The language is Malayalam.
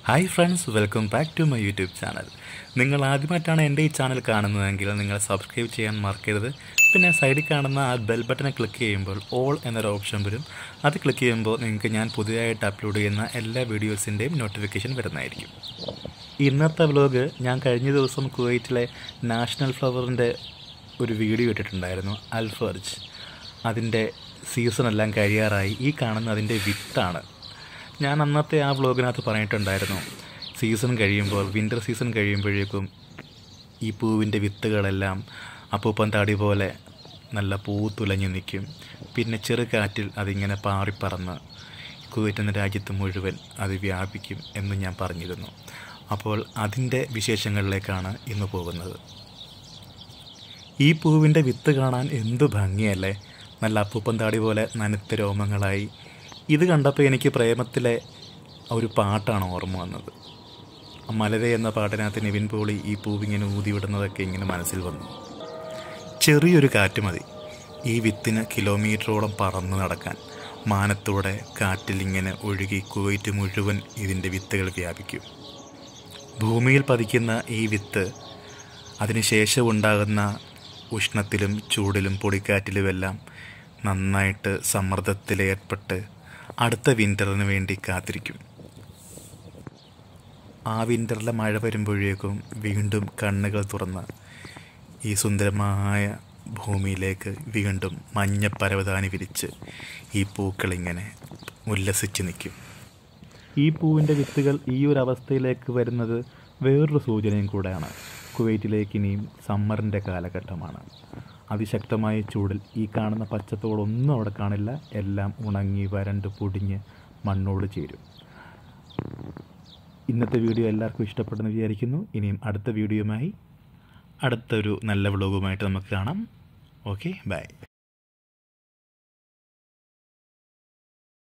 hi friends welcome back to my YouTube channel നിങ്ങൾ ആദ്യമായിട്ടാണ് എൻ്റെ ഈ ചാനൽ കാണുന്നതെങ്കിൽ നിങ്ങൾ സബ്സ്ക്രൈബ് ചെയ്യാൻ മറക്കരുത് പിന്നെ സൈഡിൽ കാണുന്ന ആ ബെൽ ബട്ടനെ ക്ലിക്ക് ചെയ്യുമ്പോൾ ഓൾ എന്നൊരു ഓപ്ഷൻ വരും അത് ക്ലിക്ക് ചെയ്യുമ്പോൾ നിങ്ങൾക്ക് ഞാൻ പുതിയതായിട്ട് അപ്ലോഡ് ചെയ്യുന്ന എല്ലാ വീഡിയോസിൻ്റെയും നോട്ടിഫിക്കേഷൻ വരുന്നതായിരിക്കും ഇന്നത്തെ വ്ലോഗ് ഞാൻ കഴിഞ്ഞ ദിവസം കുവൈറ്റിലെ നാഷണൽ ഫ്ലവറിൻ്റെ ഒരു വീഡിയോ ഇട്ടിട്ടുണ്ടായിരുന്നു അൽഫർജ് അതിൻ്റെ സീസൺ എല്ലാം കഴിയാറായി ഈ കാണുന്ന അതിൻ്റെ വിത്താണ് ഞാൻ അന്നത്തെ ആ വ്ലോഗിനകത്ത് പറഞ്ഞിട്ടുണ്ടായിരുന്നു സീസൺ കഴിയുമ്പോൾ വിൻ്റർ സീസൺ കഴിയുമ്പോഴേക്കും ഈ പൂവിൻ്റെ വിത്തുകളെല്ലാം അപ്പൂപ്പൻ താടി പോലെ നല്ല പൂത്തുലഞ്ഞു നിൽക്കും പിന്നെ ചെറുകാറ്റിൽ അതിങ്ങനെ പാറിപ്പറന്ന് കുവൈറ്റ് എന്ന രാജ്യത്ത് മുഴുവൻ അത് വ്യാപിക്കും എന്ന് ഞാൻ പറഞ്ഞിരുന്നു അപ്പോൾ അതിൻ്റെ വിശേഷങ്ങളിലേക്കാണ് ഇന്ന് പോകുന്നത് ഈ പൂവിൻ്റെ വിത്ത് കാണാൻ എന്തു ഭംഗിയല്ലേ നല്ല അപ്പൂപ്പൻ താടി പോലെ നനുത്ത രോമങ്ങളായി ഇത് കണ്ടപ്പോൾ എനിക്ക് പ്രേമത്തിലെ ഒരു പാട്ടാണ് ഓർമ്മ വന്നത് മലരെ എന്ന പാട്ടിനകത്ത് നിവിൻ പോളി ഈ പൂവിങ്ങനെ ഊതിവിടുന്നതൊക്കെ ഇങ്ങനെ മനസ്സിൽ വന്നു ചെറിയൊരു കാറ്റ് മതി ഈ വിത്തിന് കിലോമീറ്ററോളം പറന്ന് നടക്കാൻ മാനത്തൂടെ കാറ്റിൽ ഇങ്ങനെ ഒഴുകി കുവൈറ്റ് മുഴുവൻ ഇതിൻ്റെ വിത്തുകൾ വ്യാപിക്കും ഭൂമിയിൽ പതിക്കുന്ന ഈ വിത്ത് അതിനുശേഷം ഉണ്ടാകുന്ന ഉഷ്ണത്തിലും ചൂടിലും പൊടിക്കാറ്റിലുമെല്ലാം നന്നായിട്ട് സമ്മർദ്ദത്തിലേർപ്പെട്ട് അടുത്ത വിൻ്ററിന് വേണ്ടി കാത്തിരിക്കും ആ വിൻ്ററിലെ മഴ വരുമ്പോഴേക്കും വീണ്ടും കണ്ണുകൾ തുറന്ന് ഈ സുന്ദരമായ ഭൂമിയിലേക്ക് വീണ്ടും മഞ്ഞ പരവതാനി വിരിച്ച് ഈ പൂക്കളിങ്ങനെ ഉല്ലസിച്ച് നിൽക്കും ഈ പൂവിൻ്റെ വിത്തുകൾ ഈ ഒരു അവസ്ഥയിലേക്ക് വരുന്നത് വേറൊരു സൂചനയും കൂടെയാണ് കുവൈറ്റിലേക്ക് ഇനിയും സമ്മറിൻ്റെ കാലഘട്ടമാണ് അതിശക്തമായ ചൂടിൽ ഈ കാണുന്ന പച്ചത്തോടൊന്നും അവിടെ കാണില്ല എല്ലാം ഉണങ്ങി വരണ്ട് പൊടിഞ്ഞ് മണ്ണോട് ചേരും ഇന്നത്തെ വീഡിയോ എല്ലാവർക്കും ഇഷ്ടപ്പെടുന്നു വിചാരിക്കുന്നു ഇനിയും അടുത്ത വീഡിയോയുമായി അടുത്തൊരു നല്ല വ്ലോഗുമായിട്ട് നമുക്ക് കാണാം ഓക്കെ ബൈ